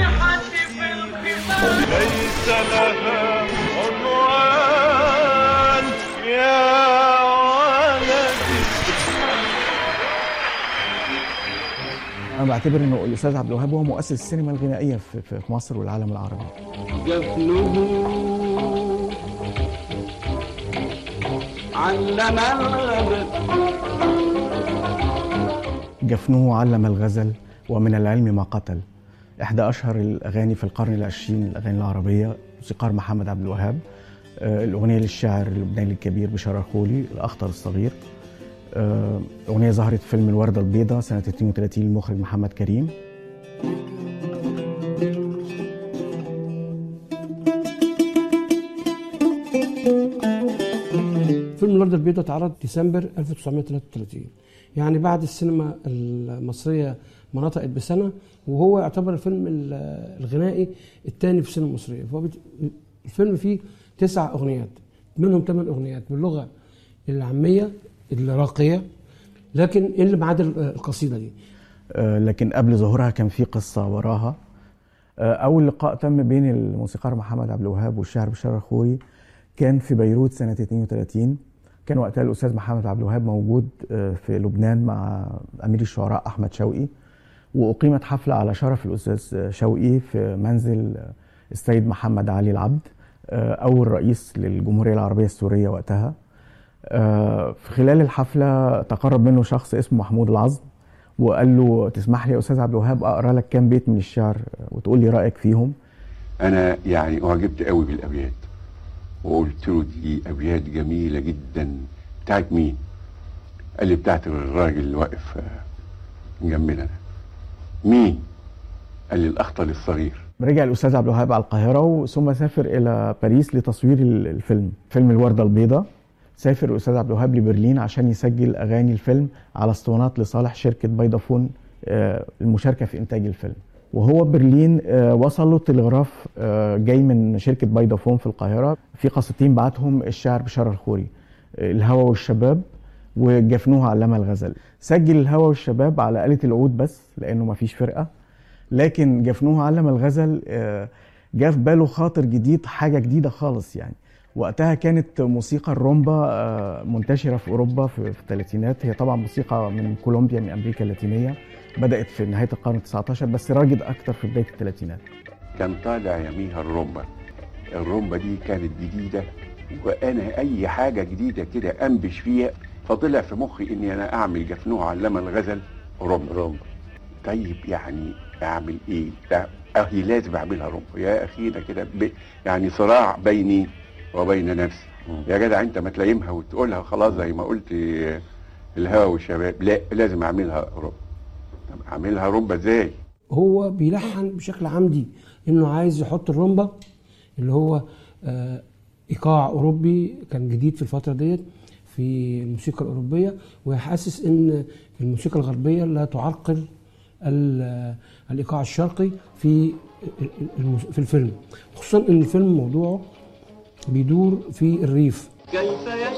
ليس لها عنوان يا ولدي انا بعتبر انه الاستاذ عبد الوهاب هو مؤسس السينما الغنائيه في في في مصر والعالم العربي جفنه علم الغدر جفنه علم الغزل ومن العلم ما قتل احدى اشهر الاغاني في القرن العشرين الاغاني العربيه موسيقار محمد عبد الوهاب آه، الاغنيه للشاعر اللبناني الكبير بشار الخولي الاخطر الصغير آه، اغنيه ظهرت في فيلم الورده البيضاء سنه 32 للمخرج محمد كريم فيلم الوردة البيضاء اتعرض ديسمبر 1933 يعني بعد السينما المصرية ما نطقت بسنة وهو يعتبر الفيلم ال- الغنائي الثاني في السينما المصرية فهو بت- الفيلم فيه تسع أغنيات منهم ثمان أغنيات باللغة العامية الراقية لكن اللي ما عدا القصيدة دي آه، لكن قبل ظهورها كان في قصه وراها آه، اول لقاء تم بين الموسيقار محمد عبد الوهاب والشاعر بشار الخوري كان في بيروت سنه 32 كان وقتها الاستاذ محمد عبد الوهاب موجود آه، في لبنان مع امير الشعراء احمد شوقي واقيمت حفله على شرف الاستاذ شوقي في منزل السيد محمد علي العبد آه، اول رئيس للجمهوريه العربيه السوريه وقتها آه، في خلال الحفله تقرب منه شخص اسمه محمود العظم وقال له تسمح لي يا استاذ عبد الوهاب اقرا لك كام بيت من الشعر وتقول لي رايك فيهم انا يعني اعجبت قوي بالابيات وقلت له دي ابيات جميله جدا بتاعت مين قال لي بتاعت الراجل اللي واقف آه، جنبنا ده مين قال لي الاخطل الصغير رجع الاستاذ عبد الوهاب على القاهره ثم سافر الى باريس لتصوير ال- الفيلم فيلم الورده البيضاء سافر الاستاذ عبد الوهاب لبرلين عشان يسجل اغاني الفيلم على اسطوانات لصالح شركه فودافون آه، المشاركه في انتاج الفيلم وهو برلين آه، وصل له تلغراف آه، جاي من شركه فودافون في القاهره في قصتين بعتهم الشاعر بشار الخوري آه، الهوى والشباب وجفنوها علامة الغزل سجل الهوى والشباب على آلة العود بس لأنه ما فيش فرقة لكن جفنوها علم الغزل آه، جه في باله خاطر جديد حاجة جديدة خالص يعني وقتها كانت موسيقى الرومبا آه، منتشرة في أوروبا في في الثلاثينات هي طبعا موسيقى من كولومبيا من أمريكا اللاتينية بدأت في نهاية القرن ال19 بس راجد أكتر في بداية الثلاثينات كان طالع يميها الرومبا الرومبا دي كانت جديده وانا اي حاجه جديده كده انبش فيها فطلع في مخي اني انا اعمل جفنوه علامه الغزل رومبا رومبا طيب يعني اعمل ايه لا، اهي لازم اعملها رومبا يا اخينا كده ب- يعني صراع بيني وبين نفسي يا جدع انت ما تلايمها وتقولها خلاص زي ما قلت آه، الهوى والشباب لا لازم اعملها رومبا طب اعملها رومبا ازاي هو بيلحن بشكل عمدي انه عايز يحط الرومبا اللي هو آه، ايقاع اوروبي كان جديد في الفتره ديت في الموسيقى الاوروبيه ويحسس ان الموسيقى الغربيه لا تعرقل ال- الايقاع الشرقي في المس- في الفيلم خصوصا ان الفيلم موضوعه بيدور في الريف كيف